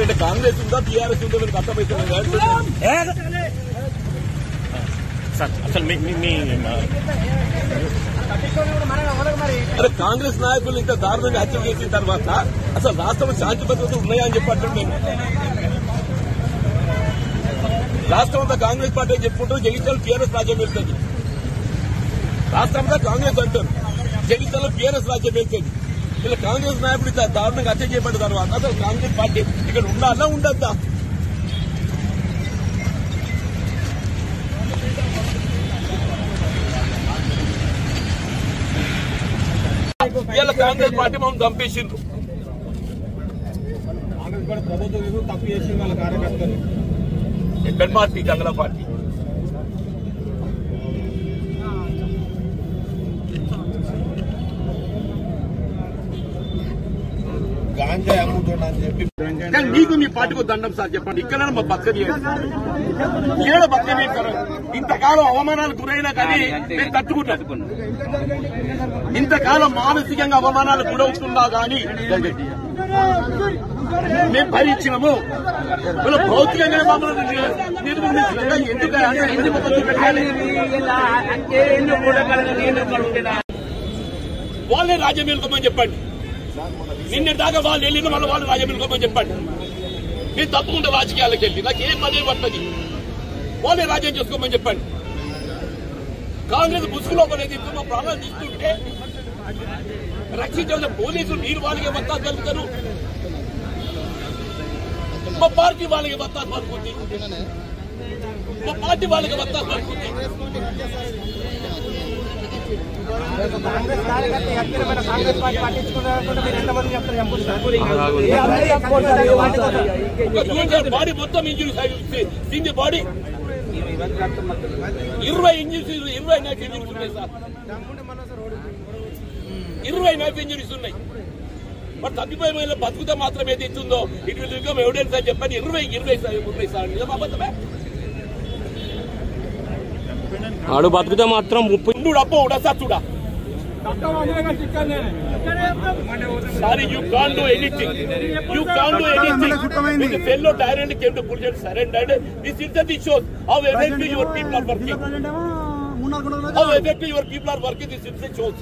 అంటే కాంగ్రెస్ ఉందా టీఆర్ఎస్ ఉందా మీకు అర్థమవుతుంది సార్ అసలు మీ మీ- మీ అరే కాంగ్రెస్ నాయకులు ఇంత దారుణంగా హత్య చేసిన తర్వాత అసలు రాష్ట్రంలో శాంతి భద్రతలు ఉన్నాయా అని చెప్పట్లేదు నేను రాష్ట్రం అంతా కాంగ్రెస్ పార్టీ అని చెప్పుకుంటారు జగిత్యాల టీఆర్ఎస్ రాజ్యం వెళ్తుంది రాష్ట్రం అంతా కాంగ్రెస్ అంటారు జగిత్యాల టీఆర్ఎస్ రాజ్యం వెళ్తుంది ఇలా కాంగ్రెస్ నాయకుడు ఇంత దారుణంగా హత్య చేయబడిన తర్వాత అసలు కాంగ్రెస్ పార్టీ ఇక్కడ ఉండాలా ఉండద్దా ఇలా కాంగ్రెస్ పార్టీ మనం చంపేసిండ్రు కాంగ్రెస్ కూడా ప్రభుత్వం ఏదో తప్పు చేసి వాళ్ళ కార్యకర్తలు ఎక్కడ పార్టీ కంగళ పార్టీ గాంజా అమ్ముతున్నా చెప్పి కానీ నీకు మీ పార్టీకి దండం సార్ చెప్పండి ఇక్కడ మా బతకని ఏడ బతకని ఇంతకాలం అవమానాలకు గురైనా కానీ నేను తట్టుకుంటాను ఇంతకాలం మానసికంగా అవమానాలకు గురవుతున్నా కానీ మేము భరించినాము వీళ్ళు భౌతికంగా మమ్మల్ని నిర్బంధించిన ఎందుకు అంటే ఎన్ని మొక్కలు పెట్టాలి వాళ్ళే రాజ్యం వెళ్ళుకోమని చెప్పండి నిన్న దాకా వాళ్ళు వెళ్ళిన మళ్ళీ వాళ్ళు రాజ్యం వెళ్ళుకోమని చెప్పండి నేను తప్పకుండా రాజకీయాలకు వెళ్ళి నాకు ఏం పదే పడుతుంది వాళ్ళే రాజ్యం చేసుకోమని చెప్పండి కాంగ్రెస్ ముసుగులో పడేది మా ప్రాణాలు తీసుకుంటే రక్షించాల్సిన పోలీసులు మీరు వాళ్ళకి బత్తా కలుగుతారు మా పార్టీ వాళ్ళకి బత్తా పడుకుంది మా పార్టీ వాళ్ళకి బత్తా పడుకుంది కాంగ్రెస్ కార్యకర్త హత్యల పైన కాంగ్రెస్ పార్టీ పట్టించుకున్నారనుకుంటే మీరు ఎంతమంది చెప్తారు చంపుతున్నారు ఏ అందరూ చెప్పుకుంటారు, వాటితో. ఒక జూనియర్ బాడీ మొత్తం ఇంజురీ సింది బాడీ ఇరవై ఇంజురీస్ ఇరవై నైఫ్ ఇంజురీస్ ఉన్నాయి సార్ ఇరవై నైఫ్ ఇంజురీస్ ఉన్నాయి మరి తప్పిపోయి మళ్ళీ బతుకుతే మాత్రం ఏది ఇస్తుందో ఇట్ విల్ బికమ్ ఎవిడెన్స్ అని చెప్పని ఇరవై ఇరవై సార్ ఉన్నాయి సార్ నిజం అబద్ధమే ఆడు బతికితే మాత్రం ముప్పై ఉండు అప్ప ఉడసా చూడా Sorry, you can't do anything. You can't do anything. With the fellow tyrant came to Puljan surrendered. This incident shows how effective your people are working. How effective your people are working. This incident shows.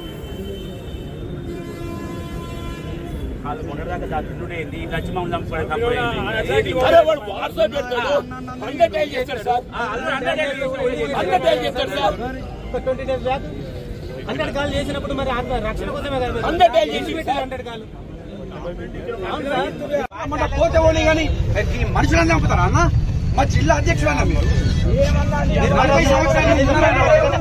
అరే వాడు WhatsApp పెడతాడు అండర్టైల్ చేస్తాడు sir అండర్టైల్ చేస్తాడు sir ఒక twenty days back hundred call చేసినప్పుడు మరి ఆత్మ రక్షణ కోసమే కదా మీరు. హండ్రెడ్ చేసి సార్ హండ్రెడ్ కాల్ అవును సార్ మన పోతే పోనీ కానీ ఈ మనుషులను చంపుతారా అన్న మా జిల్లా అధ్యక్షుడు అన్న మీరు మీరు నలభై సంవత్సరాలు ఉన్నారన్న.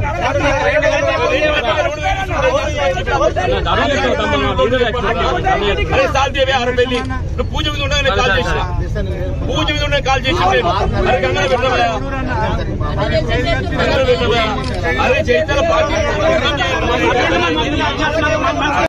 అరే సార్ దేవే ఆరు వెళ్ళి నువ్వు పూజ మీద ఉండగానే కాల్ చేసిన పూజ మీద ఉండగానే కాల్ చేసిన నేను అరే గంగన పెట్టబోయా గంగన పెట్టబోయా అరే చైతన్య పార్టీ